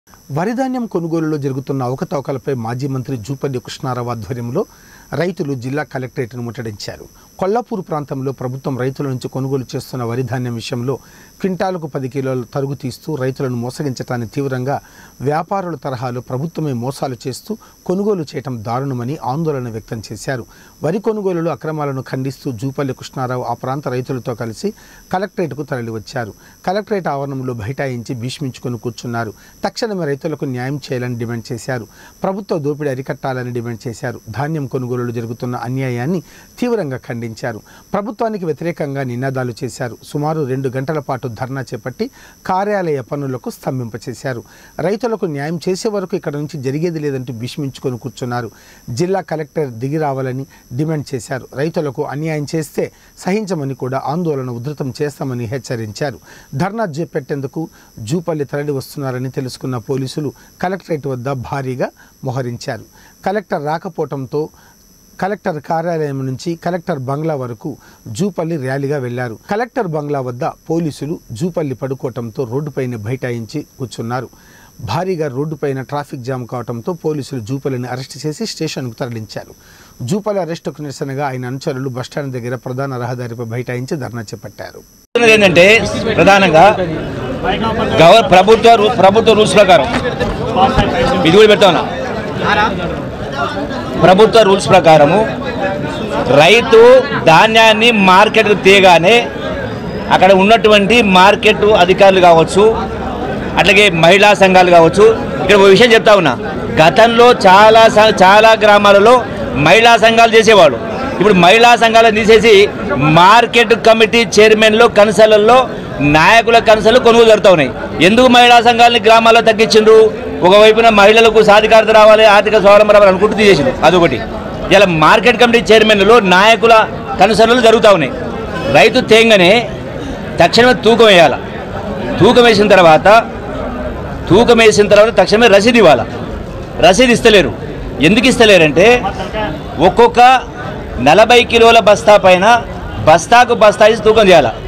వరిధాన్యం కొనుగోలులో జరుగుతున్న అవకతవకలపై మాజీ మంత్రి జూపల్లి కృష్ణారావు ఆధ్వర్యంలో రైతులు జిల్లా కలెక్టరేట్ను ముట్టడించారు కొల్లాపూర్ ప్రాంతంలో ప్రభుత్వం రైతుల నుంచి కొనుగోలు చేస్తున్న వరి ధాన్యం విషయంలో క్వింటాలకు పది కిలోల తరుగు తీస్తూ రైతులను మోసగించటాన్ని తీవ్రంగా వ్యాపారుల తరహాలో ప్రభుత్వమే మోసాలు చేస్తూ కొనుగోలు చేయటం దారుణమని ఆందోళన వ్యక్తం చేశారు వరి కొనుగోలులో అక్రమాలను ఖండిస్తూ జూపల్లి కృష్ణారావు ఆ ప్రాంత రైతులతో కలిసి కలెక్టరేట్కు తరలివచ్చారు కలెక్టరేట్ ఆవరణంలో బైఠాయించి భీష్మించుకొని కూర్చున్నారు తక్షణమే రైతులకు న్యాయం చేయాలని డిమాండ్ చేశారు ప్రభుత్వ దోపిడీ అరికట్టాలని డిమాండ్ చేశారు ధాన్యం కొనుగోలులో జరుగుతున్న అన్యాయాన్ని తీవ్రంగా ఖండించారు ప్రభుత్వానికి వ్యతిరేకంగా నినాదాలు చేశారు సుమారు రెండు గంటల పాటు ధర్నా చేపట్టి కార్యాలయ పనులకు స్తంభింపచేశారు రైతులకు న్యాయం చేసే వరకు ఇక్కడ నుంచి జరిగేది లేదంటూ భీష్మించుకొని కూర్చున్నారు జిల్లా కలెక్టర్ దిగి రావాలని డిమాండ్ చేశారు రైతులకు అన్యాయం చేస్తే సహించమని కూడా ఆందోళన ఉధృతం చేస్తామని హెచ్చరించారు ధర్నా చేపట్టేందుకు జూపల్లి తరలి వస్తున్నారని తెలుసుకున్న పోలీసులు కలెక్టరేట్ వద్ద భారీగా మోహరించారు కలెక్టర్ రాకపోవడంతో కలెక్టర్ కార్యాలయం నుంచి కలెక్టర్ బంగ్లా వరకు జూపల్లి ర్యాలీగా వెళ్లారు కలెక్టర్ బంగ్లా వద్ద పోలీసులు జూపల్లి పడుకోవటంతో రోడ్డుపైన బైఠాయించి కూర్చున్నారు భారీగా రోడ్డుపైన ట్రాఫిక్ జామ్ కావడంతో పోలీసులు జూపల్లిని అరెస్ట్ చేసి స్టేషన్కు తరలించారు జూపల్లి అరెస్టుకు నిరసనగా ఆయన అనుచరులు బస్టాండ్ దగ్గర ప్రధాన రహదారిపై బైఠాయించి ధర్నా చేపట్టారు చెప్తున్నది ఏంటంటే ప్రధానంగా గవ ప్రభుత్వ రూ- ప్రభుత్వ రూల్స్ ప్రకారం ఇది కూడా పెడతా ఉన్నా ప్రభుత్వ రూల్స్ ప్రకారము రైతు ధాన్యాన్ని మార్కెట్కు తీయగానే అక్కడ ఉన్నటువంటి మార్కెట్ అధికారులు కావచ్చు అట్లాగే మహిళా సంఘాలు కావచ్చు ఇక్కడ ఒక విషయం చెప్తా ఉన్నా గతంలో చాలా స- చాలా గ్రామాలలో మహిళా సంఘాలు చేసేవాడు ఇప్పుడు మహిళా సంఘాలను తీసేసి మార్కెట్ కమిటీ చైర్మన్లు కన్సలల్లో నాయకుల కన్సలు కొనుగోలు జరుగుతూ ఉన్నాయి ఎందుకు మహిళా సంఘాలని గ్రామాల్లో తగ్గించిండ్రు ఒకవైపున మహిళలకు సాధికారత రావాలి ఆర్థిక స్వావలంబన రావాలి అనుకుంటూ తీసేసిండు అదొకటి ఇలా మార్కెట్ కమిటీ చైర్మన్లు నాయకుల కన్సర్న్లు జరుగుతూ ఉన్నాయి రైతు తేంగనే తక్షణమే తూకం వేయాలి తూకం వేసిన తర్వాత తూకం వేసిన తర్వాత తక్షణమే రసీదు ఇవ్వాలి రసీదు ఇస్తలేరు ఎందుకు ఇస్తలేరంటే ఒక్కొక్క నలభై కిలోల బస్తా పైన బస్తాకు బస్తా ఇచ్చి తూకం చేయాలి